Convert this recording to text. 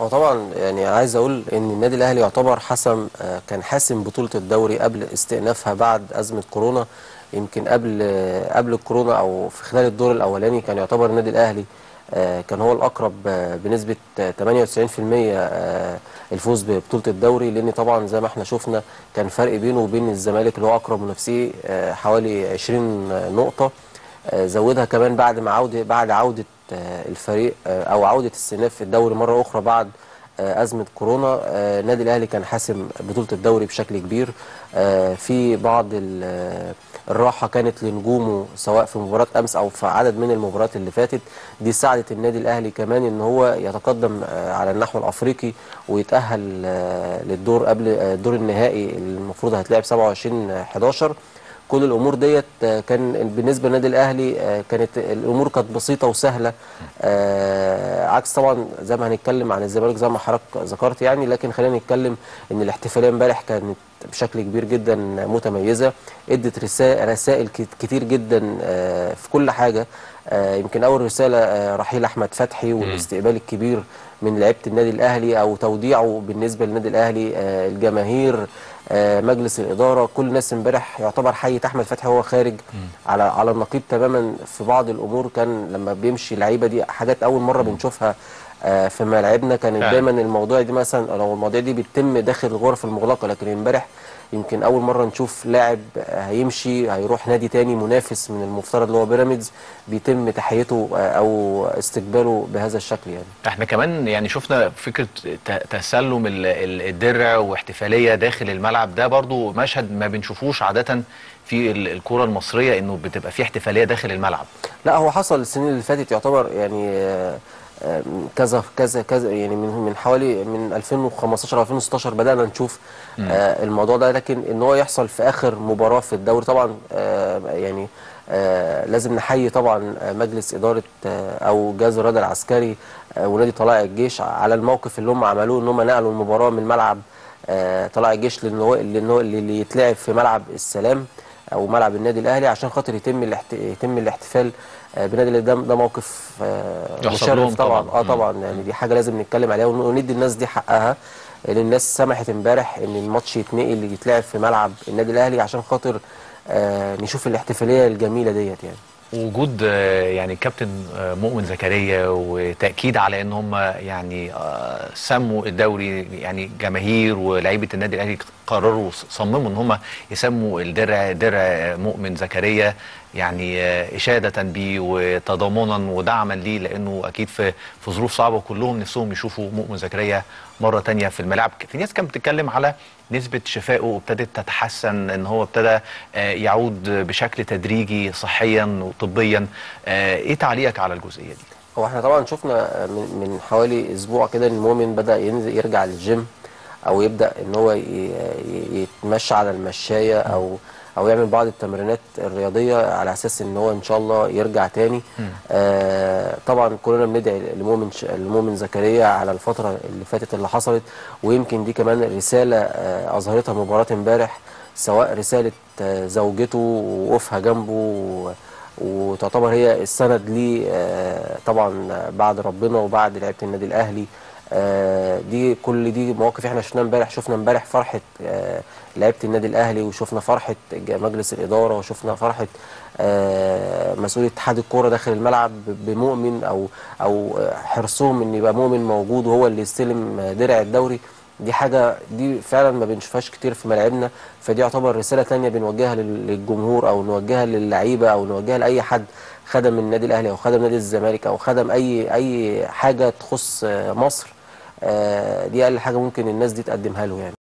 هو طبعا يعني عايز اقول ان النادي الاهلي يعتبر حسم آه، كان حاسم بطوله الدوري قبل استئنافها بعد ازمه كورونا يمكن قبل آه، قبل الكورونا او في خلال الدور الاولاني كان يعتبر النادي الاهلي آه، كان هو الاقرب آه، بنسبه آه، 98% آه، الفوز ببطوله الدوري لان طبعا زي ما احنا شفنا كان فرق بينه وبين الزمالك اللي هو اقرب منافسيه آه، حوالي 20 نقطه آه، زودها كمان بعد ما عوده بعد عوده آه، الفريق آه، او عوده استئناف الدوري مره اخرى بعد آه، ازمه كورونا آه، النادي الاهلي كان حاسم بطوله الدوري بشكل كبير آه، في بعض ال- آه، الراحه كانت لنجومه سواء في مباراه امس او في عدد من المباريات اللي فاتت دي ساعدت النادي الاهلي كمان ان هو يتقدم آه، على النحو الافريقي ويتاهل آه، للدور قبل آه، الدور النهائي اللي المفروض هيتلعب 27 11 كل الامور ديت آه، كان بالنسبه للنادي الاهلي آه، كانت الامور كانت بسيطه وسهله آه، عكس طبعا زي ما هنتكلم عن الزمالك زي ما حضرتك ذكرت يعني لكن خلينا نتكلم ان الاحتفاليه امبارح كانت بشكل كبير جدا متميزه ادت رسائل رسائل كت- كتير جدا آه، في كل حاجه آه، يمكن اول رساله آه، رحيل احمد فتحي والاستقبال الكبير من لعيبه النادي الاهلي او توديعه بالنسبه للنادي الاهلي آه، الجماهير آه، مجلس الاداره كل الناس امبارح يعتبر حيت احمد فتحي وهو خارج على على النقيض تماما في بعض الامور كان لما بيمشي اللعيبه دي حاجات اول مره بنشوفها آه، في ملاعبنا كانت فعلا. دايما الموضوع دي مثلا لو المواضيع دي بتتم داخل الغرف المغلقه لكن امبارح يمكن اول مره نشوف لاعب آه، هيمشي هيروح نادي تاني منافس من المفترض اللي هو بيراميدز بيتم تحيته آه، او استقباله بهذا الشكل يعني احنا كمان يعني شفنا فكره ت- تسلم ال- ال- الدرع واحتفاليه داخل الملعب ده برضو مشهد ما بنشوفوش عاده في ال- الكره المصريه انه بتبقى في احتفاليه داخل الملعب لا هو حصل السنين اللي فاتت يعتبر يعني آه، آه، كذا كذا كذا يعني من من حوالي من 2015 2016 بدأنا نشوف آه، الموضوع ده لكن ان هو يحصل في اخر مباراة في الدوري طبعا آه، يعني آه، لازم نحيي طبعا آه، مجلس اداره آه، او جهاز الرياضه العسكري آه، ونادي طلائع الجيش على الموقف اللي هم عملوه ان هم نقلوا المباراه من ملعب آه، طلائع الجيش لان هو لان هو اللي يتلعب في ملعب السلام او ملعب النادي الاهلي عشان خاطر يتم الاحت... يتم الاحتفال آه، بالنادي الاهلي ده ده موقف آه، يحسب لهم مشرف طبعا طبعاً. اه طبعا يعني دي حاجه لازم نتكلم عليها ون- وندي الناس دي حقها لان الناس سمحت امبارح ان الماتش يتنقل يتلعب في ملعب النادي الاهلي عشان خاطر آه، نشوف الاحتفاليه الجميله ديت يعني وجود آه، يعني كابتن آه، مؤمن زكريا وتاكيد على ان هم يعني آه، سموا الدوري يعني جماهير ولاعيبه النادي الاهلي قرروا صمموا ان هم يسموا الدرع درع مؤمن زكريا يعني آه، اشاده بيه وتضامنا ودعما ليه لانه اكيد في في ظروف صعبه وكلهم نفسهم يشوفوا مؤمن زكريا مره تانية في الملاعب في ناس كانت بتتكلم على نسبه شفائه وابتدت تتحسن ان هو ابتدى آه، يعود بشكل تدريجي صحيا وطبيا آه، ايه تعليقك على الجزئيه دي هو احنا طبعا شفنا من من حوالي اسبوع كده ان المؤمن بدا ينزل يرجع للجيم او يبدا ان هو ي- ي- يتمشى على المشايه او او يعمل بعض التمرينات الرياضيه على اساس ان هو ان شاء الله يرجع تاني آه طبعا كلنا بندعي لمؤمن ش- لمؤمن زكريا على الفتره اللي فاتت اللي حصلت ويمكن دي كمان رساله آه اظهرتها مباراه امبارح سواء رساله آه زوجته ووقوفها جنبه و- وتعتبر هي السند ليه آه، طبعا بعد ربنا وبعد لعيبه النادي الاهلي آه، دي كل دي مواقف احنا شفناها امبارح شفنا امبارح فرحه آه، لعيبه النادي الاهلي وشفنا فرحه ج- مجلس الاداره وشفنا فرحه آه، مسؤول اتحاد الكوره داخل الملعب ب- بمؤمن او او آه، حرصهم ان يبقى مؤمن موجود وهو اللي يستلم آه، درع الدوري دي حاجة دي فعلا ما بنشوفهاش كتير في ملاعبنا فدي يعتبر رسالة تانية بنوجهها لل- للجمهور أو نوجهها للعيبة أو نوجهها لأي حد خدم النادي الأهلي أو خدم نادي الزمالك أو خدم أي أي حاجة تخص آه، مصر آه، دي أقل حاجة ممكن الناس دي تقدمها له يعني